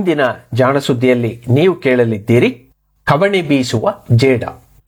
ಇಂದಿನ ಜಾಣ ಸುದ್ದಿಯಲ್ಲಿ ನೀವು ಕೇಳಲಿದ್ದೀರಿ ಕವಣೆ ಬೀಸುವ ಜೇಡ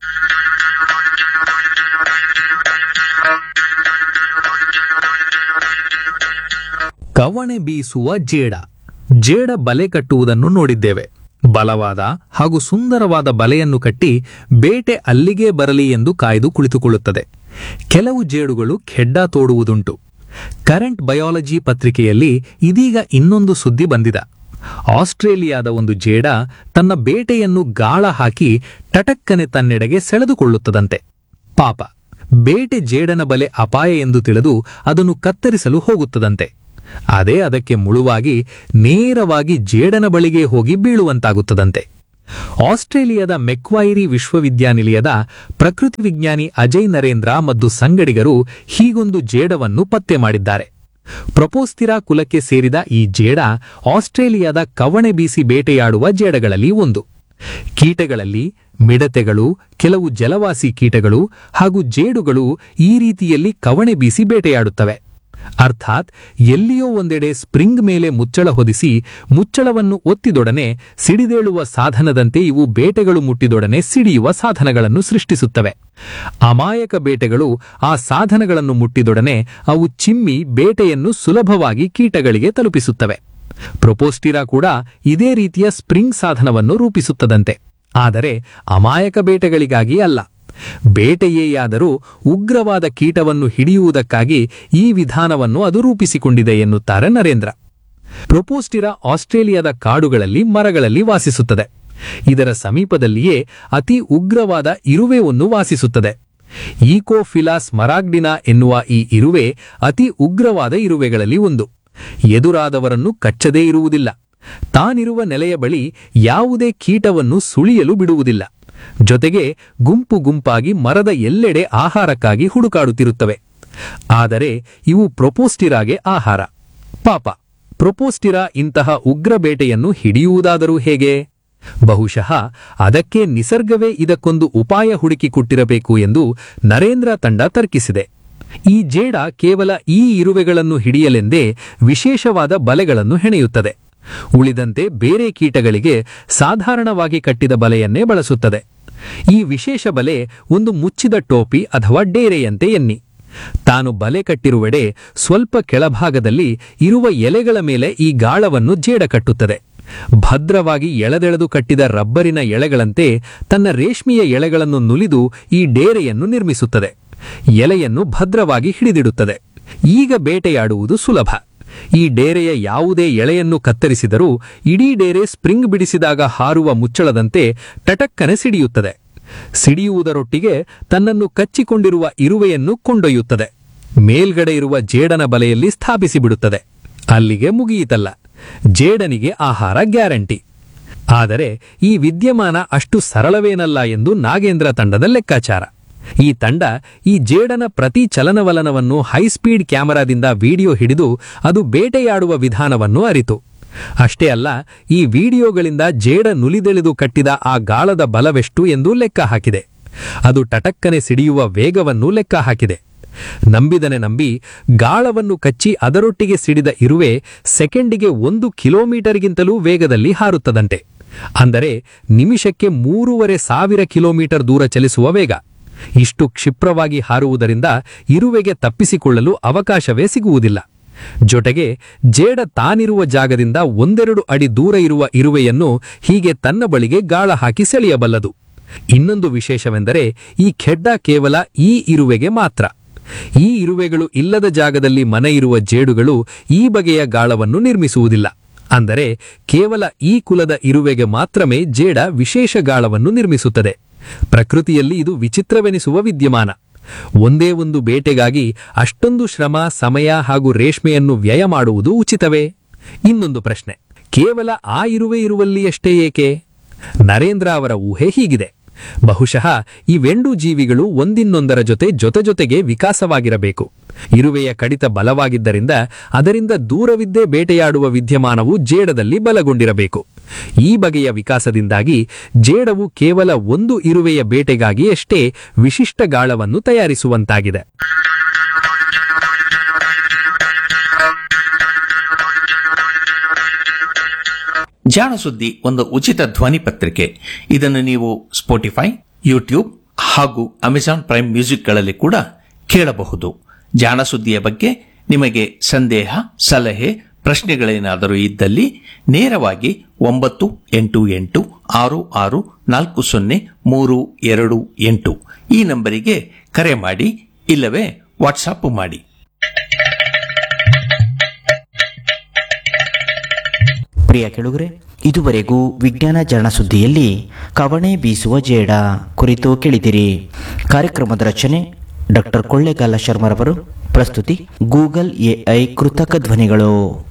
ಕವಣೆ ಬೀಸುವ ಜೇಡ ಜೇಡ ಬಲೆ ಕಟ್ಟುವುದನ್ನು ನೋಡಿದ್ದೇವೆ ಬಲವಾದ ಹಾಗೂ ಸುಂದರವಾದ ಬಲೆಯನ್ನು ಕಟ್ಟಿ ಬೇಟೆ ಅಲ್ಲಿಗೆ ಬರಲಿ ಎಂದು ಕಾಯ್ದು ಕುಳಿತುಕೊಳ್ಳುತ್ತದೆ ಕೆಲವು ಜೇಡುಗಳು ಖೆಡ್ಡ ತೋಡುವುದುಂಟು ಕರೆಂಟ್ ಬಯಾಲಜಿ ಪತ್ರಿಕೆಯಲ್ಲಿ ಇದೀಗ ಇನ್ನೊಂದು ಸುದ್ದಿ ಬಂದಿದ ಆಸ್ಟ್ರೇಲಿಯಾದ ಒಂದು ಜೇಡ ತನ್ನ ಬೇಟೆಯನ್ನು ಗಾಳ ಹಾಕಿ ಟಟಕ್ಕನೆ ತನ್ನೆಡೆಗೆ ಸೆಳೆದುಕೊಳ್ಳುತ್ತದಂತೆ ಪಾಪ ಬೇಟೆ ಜೇಡನ ಬಲೆ ಅಪಾಯ ಎಂದು ತಿಳಿದು ಅದನ್ನು ಕತ್ತರಿಸಲು ಹೋಗುತ್ತದಂತೆ ಅದೇ ಅದಕ್ಕೆ ಮುಳುವಾಗಿ ನೇರವಾಗಿ ಜೇಡನ ಬಳಿಗೆ ಹೋಗಿ ಬೀಳುವಂತಾಗುತ್ತದಂತೆ ಆಸ್ಟ್ರೇಲಿಯಾದ ಮೆಕ್ವೈರಿ ವಿಶ್ವವಿದ್ಯಾನಿಲಯದ ಪ್ರಕೃತಿ ವಿಜ್ಞಾನಿ ಅಜಯ್ ನರೇಂದ್ರ ಮತ್ತು ಸಂಗಡಿಗರು ಹೀಗೊಂದು ಜೇಡವನ್ನು ಪತ್ತೆ ಮಾಡಿದ್ದಾರೆ ಪ್ರೊಪೋಸ್ತಿರಾ ಕುಲಕ್ಕೆ ಸೇರಿದ ಈ ಜೇಡ ಆಸ್ಟ್ರೇಲಿಯಾದ ಕವಣೆ ಬೀಸಿ ಬೇಟೆಯಾಡುವ ಜೇಡಗಳಲ್ಲಿ ಒಂದು ಕೀಟಗಳಲ್ಲಿ ಮಿಡತೆಗಳು ಕೆಲವು ಜಲವಾಸಿ ಕೀಟಗಳು ಹಾಗೂ ಜೇಡುಗಳು ಈ ರೀತಿಯಲ್ಲಿ ಕವಣೆ ಬೀಸಿ ಬೇಟೆಯಾಡುತ್ತವೆ ಅರ್ಥಾತ್ ಎಲ್ಲಿಯೋ ಒಂದೆಡೆ ಸ್ಪ್ರಿಂಗ್ ಮೇಲೆ ಮುಚ್ಚಳ ಹೊದಿಸಿ ಮುಚ್ಚಳವನ್ನು ಒತ್ತಿದೊಡನೆ ಸಿಡಿದೇಳುವ ಸಾಧನದಂತೆ ಇವು ಬೇಟೆಗಳು ಮುಟ್ಟಿದೊಡನೆ ಸಿಡಿಯುವ ಸಾಧನಗಳನ್ನು ಸೃಷ್ಟಿಸುತ್ತವೆ ಅಮಾಯಕ ಬೇಟೆಗಳು ಆ ಸಾಧನಗಳನ್ನು ಮುಟ್ಟಿದೊಡನೆ ಅವು ಚಿಮ್ಮಿ ಬೇಟೆಯನ್ನು ಸುಲಭವಾಗಿ ಕೀಟಗಳಿಗೆ ತಲುಪಿಸುತ್ತವೆ ಪ್ರೊಪೋಸ್ಟಿರಾ ಕೂಡ ಇದೇ ರೀತಿಯ ಸ್ಪ್ರಿಂಗ್ ಸಾಧನವನ್ನು ರೂಪಿಸುತ್ತದಂತೆ ಆದರೆ ಅಮಾಯಕ ಬೇಟೆಗಳಿಗಾಗಿ ಅಲ್ಲ ಬೇಟೆಯೇಯಾದರೂ ಉಗ್ರವಾದ ಕೀಟವನ್ನು ಹಿಡಿಯುವುದಕ್ಕಾಗಿ ಈ ವಿಧಾನವನ್ನು ಅದು ರೂಪಿಸಿಕೊಂಡಿದೆ ಎನ್ನುತ್ತಾರೆ ನರೇಂದ್ರ ಪ್ರೊಪೋಸ್ಟಿರಾ ಆಸ್ಟ್ರೇಲಿಯಾದ ಕಾಡುಗಳಲ್ಲಿ ಮರಗಳಲ್ಲಿ ವಾಸಿಸುತ್ತದೆ ಇದರ ಸಮೀಪದಲ್ಲಿಯೇ ಅತಿ ಉಗ್ರವಾದ ಇರುವೆ ಒಂದು ವಾಸಿಸುತ್ತದೆ ಈಕೋಫಿಲಾಸ್ ಮರಾಗ್ಡಿನಾ ಎನ್ನುವ ಈ ಇರುವೆ ಅತಿ ಉಗ್ರವಾದ ಇರುವೆಗಳಲ್ಲಿ ಒಂದು ಎದುರಾದವರನ್ನು ಕಚ್ಚದೇ ಇರುವುದಿಲ್ಲ ತಾನಿರುವ ನೆಲೆಯ ಬಳಿ ಯಾವುದೇ ಕೀಟವನ್ನು ಸುಳಿಯಲು ಬಿಡುವುದಿಲ್ಲ ಜೊತೆಗೆ ಗುಂಪು ಗುಂಪಾಗಿ ಮರದ ಎಲ್ಲೆಡೆ ಆಹಾರಕ್ಕಾಗಿ ಹುಡುಕಾಡುತ್ತಿರುತ್ತವೆ ಆದರೆ ಇವು ಪ್ರೊಪೋಸ್ಟಿರಾಗೆ ಆಹಾರ ಪಾಪ ಪ್ರೊಪೋಸ್ಟಿರಾ ಇಂತಹ ಉಗ್ರ ಬೇಟೆಯನ್ನು ಹಿಡಿಯುವುದಾದರೂ ಹೇಗೆ ಬಹುಶಃ ಅದಕ್ಕೆ ನಿಸರ್ಗವೇ ಇದಕ್ಕೊಂದು ಉಪಾಯ ಹುಡುಕಿಕೊಟ್ಟಿರಬೇಕು ಎಂದು ನರೇಂದ್ರ ತಂಡ ತರ್ಕಿಸಿದೆ ಈ ಜೇಡ ಕೇವಲ ಈ ಇರುವೆಗಳನ್ನು ಹಿಡಿಯಲೆಂದೇ ವಿಶೇಷವಾದ ಬಲೆಗಳನ್ನು ಹೆಣೆಯುತ್ತದೆ ಉಳಿದಂತೆ ಬೇರೆ ಕೀಟಗಳಿಗೆ ಸಾಧಾರಣವಾಗಿ ಕಟ್ಟಿದ ಬಲೆಯನ್ನೇ ಬಳಸುತ್ತದೆ ಈ ವಿಶೇಷ ಬಲೆ ಒಂದು ಮುಚ್ಚಿದ ಟೋಪಿ ಅಥವಾ ಡೇರೆಯಂತೆ ಎನ್ನಿ ತಾನು ಬಲೆ ಕಟ್ಟಿರುವೆಡೆ ಸ್ವಲ್ಪ ಕೆಳಭಾಗದಲ್ಲಿ ಇರುವ ಎಲೆಗಳ ಮೇಲೆ ಈ ಗಾಳವನ್ನು ಜೇಡ ಕಟ್ಟುತ್ತದೆ ಭದ್ರವಾಗಿ ಎಳೆದೆಳೆದು ಕಟ್ಟಿದ ರಬ್ಬರಿನ ಎಳೆಗಳಂತೆ ತನ್ನ ರೇಷ್ಮೆಯ ಎಳೆಗಳನ್ನು ನುಲಿದು ಈ ಡೇರೆಯನ್ನು ನಿರ್ಮಿಸುತ್ತದೆ ಎಲೆಯನ್ನು ಭದ್ರವಾಗಿ ಹಿಡಿದಿಡುತ್ತದೆ ಈಗ ಬೇಟೆಯಾಡುವುದು ಸುಲಭ ಈ ಡೇರೆಯ ಯಾವುದೇ ಎಳೆಯನ್ನು ಕತ್ತರಿಸಿದರೂ ಇಡೀ ಡೇರೆ ಸ್ಪ್ರಿಂಗ್ ಬಿಡಿಸಿದಾಗ ಹಾರುವ ಮುಚ್ಚಳದಂತೆ ಟಟಕ್ಕನೆ ಸಿಡಿಯುತ್ತದೆ ಸಿಡಿಯುವುದರೊಟ್ಟಿಗೆ ತನ್ನನ್ನು ಕಚ್ಚಿಕೊಂಡಿರುವ ಇರುವೆಯನ್ನು ಕೊಂಡೊಯ್ಯುತ್ತದೆ ಮೇಲ್ಗಡೆ ಇರುವ ಜೇಡನ ಬಲೆಯಲ್ಲಿ ಸ್ಥಾಪಿಸಿಬಿಡುತ್ತದೆ ಅಲ್ಲಿಗೆ ಮುಗಿಯಿತಲ್ಲ ಜೇಡನಿಗೆ ಆಹಾರ ಗ್ಯಾರಂಟಿ ಆದರೆ ಈ ವಿದ್ಯಮಾನ ಅಷ್ಟು ಸರಳವೇನಲ್ಲ ಎಂದು ನಾಗೇಂದ್ರ ತಂಡದ ಲೆಕ್ಕಾಚಾರ ಈ ತಂಡ ಈ ಜೇಡನ ಪ್ರತಿ ಚಲನವಲನವನ್ನು ಹೈಸ್ಪೀಡ್ ಕ್ಯಾಮೆರಾದಿಂದ ವಿಡಿಯೋ ಹಿಡಿದು ಅದು ಬೇಟೆಯಾಡುವ ವಿಧಾನವನ್ನು ಅರಿತು ಅಷ್ಟೇ ಅಲ್ಲ ಈ ವಿಡಿಯೋಗಳಿಂದ ಜೇಡ ನುಲಿದೆಳೆದು ಕಟ್ಟಿದ ಆ ಗಾಳದ ಬಲವೆಷ್ಟು ಎಂದು ಲೆಕ್ಕ ಹಾಕಿದೆ ಅದು ಟಟಕ್ಕನೆ ಸಿಡಿಯುವ ವೇಗವನ್ನು ಲೆಕ್ಕ ಹಾಕಿದೆ ನಂಬಿದನೆ ನಂಬಿ ಗಾಳವನ್ನು ಕಚ್ಚಿ ಅದರೊಟ್ಟಿಗೆ ಸಿಡಿದ ಇರುವೆ ಸೆಕೆಂಡಿಗೆ ಒಂದು ಕಿಲೋಮೀಟರ್ಗಿಂತಲೂ ವೇಗದಲ್ಲಿ ಹಾರುತ್ತದಂತೆ ಅಂದರೆ ನಿಮಿಷಕ್ಕೆ ಮೂರುವರೆ ಸಾವಿರ ಕಿಲೋಮೀಟರ್ ದೂರ ಚಲಿಸುವ ವೇಗ ಇಷ್ಟು ಕ್ಷಿಪ್ರವಾಗಿ ಹಾರುವುದರಿಂದ ಇರುವೆಗೆ ತಪ್ಪಿಸಿಕೊಳ್ಳಲು ಅವಕಾಶವೇ ಸಿಗುವುದಿಲ್ಲ ಜೊತೆಗೆ ಜೇಡ ತಾನಿರುವ ಜಾಗದಿಂದ ಒಂದೆರಡು ಅಡಿ ದೂರ ಇರುವ ಇರುವೆಯನ್ನು ಹೀಗೆ ತನ್ನ ಬಳಿಗೆ ಗಾಳ ಹಾಕಿ ಸೆಳೆಯಬಲ್ಲದು ಇನ್ನೊಂದು ವಿಶೇಷವೆಂದರೆ ಈ ಖೆಡ್ಡ ಕೇವಲ ಈ ಇರುವೆಗೆ ಮಾತ್ರ ಈ ಇರುವೆಗಳು ಇಲ್ಲದ ಜಾಗದಲ್ಲಿ ಮನೆ ಇರುವ ಜೇಡುಗಳು ಈ ಬಗೆಯ ಗಾಳವನ್ನು ನಿರ್ಮಿಸುವುದಿಲ್ಲ ಅಂದರೆ ಕೇವಲ ಈ ಕುಲದ ಇರುವೆಗೆ ಮಾತ್ರಮೇ ಜೇಡ ವಿಶೇಷ ಗಾಳವನ್ನು ನಿರ್ಮಿಸುತ್ತದೆ ಪ್ರಕೃತಿಯಲ್ಲಿ ಇದು ವಿಚಿತ್ರವೆನಿಸುವ ವಿದ್ಯಮಾನ ಒಂದೇ ಒಂದು ಬೇಟೆಗಾಗಿ ಅಷ್ಟೊಂದು ಶ್ರಮ ಸಮಯ ಹಾಗೂ ರೇಷ್ಮೆಯನ್ನು ವ್ಯಯ ಮಾಡುವುದು ಉಚಿತವೇ ಇನ್ನೊಂದು ಪ್ರಶ್ನೆ ಕೇವಲ ಆ ಇರುವೆ ಇರುವಲ್ಲಿಯಷ್ಟೇ ಏಕೆ ನರೇಂದ್ರ ಅವರ ಊಹೆ ಹೀಗಿದೆ ಬಹುಶಃ ಇವೆಂಡು ಜೀವಿಗಳು ಒಂದಿನ್ನೊಂದರ ಜೊತೆ ಜೊತೆ ಜೊತೆಗೆ ವಿಕಾಸವಾಗಿರಬೇಕು ಇರುವೆಯ ಕಡಿತ ಬಲವಾಗಿದ್ದರಿಂದ ಅದರಿಂದ ದೂರವಿದ್ದೇ ಬೇಟೆಯಾಡುವ ವಿದ್ಯಮಾನವು ಜೇಡದಲ್ಲಿ ಬಲಗೊಂಡಿರಬೇಕು ಈ ಬಗೆಯ ವಿಕಾಸದಿಂದಾಗಿ ಜೇಡವು ಕೇವಲ ಒಂದು ಇರುವೆಯ ಬೇಟೆಗಾಗಿ ಅಷ್ಟೇ ವಿಶಿಷ್ಟ ಗಾಳವನ್ನು ತಯಾರಿಸುವಂತಾಗಿದೆ ಜಾಣ ಸುದ್ದಿ ಒಂದು ಉಚಿತ ಧ್ವನಿ ಪತ್ರಿಕೆ ಇದನ್ನು ನೀವು ಸ್ಪೋಟಿಫೈ ಯೂಟ್ಯೂಬ್ ಹಾಗೂ ಅಮೆಜಾನ್ ಪ್ರೈಮ್ ಮ್ಯೂಸಿಕ್ಗಳಲ್ಲಿ ಕೂಡ ಕೇಳಬಹುದು ಜಾಣ ಸುದ್ದಿಯ ಬಗ್ಗೆ ನಿಮಗೆ ಸಂದೇಹ ಸಲಹೆ ಪ್ರಶ್ನೆಗಳೇನಾದರೂ ಇದ್ದಲ್ಲಿ ನೇರವಾಗಿ ಒಂಬತ್ತು ಎಂಟು ಎಂಟು ಆರು ಆರು ನಾಲ್ಕು ಸೊನ್ನೆ ಮೂರು ಎರಡು ಎಂಟು ಈ ನಂಬರಿಗೆ ಕರೆ ಮಾಡಿ ಇಲ್ಲವೇ ವಾಟ್ಸಾಪ್ ಮಾಡಿ ಪ್ರಿಯ ಕೆಳುಗರೆ ಇದುವರೆಗೂ ವಿಜ್ಞಾನ ಜನ ಸುದ್ದಿಯಲ್ಲಿ ಕವಣೆ ಬೀಸುವ ಜೇಡ ಕುರಿತು ಕೇಳಿದಿರಿ ಕಾರ್ಯಕ್ರಮದ ರಚನೆ ಡಾಕ್ಟರ್ ಕೊಳ್ಳೇಗಾಲ ಶರ್ಮರವರು ಪ್ರಸ್ತುತಿ ಗೂಗಲ್ ಎಐ ಕೃತಕ ಧ್ವನಿಗಳು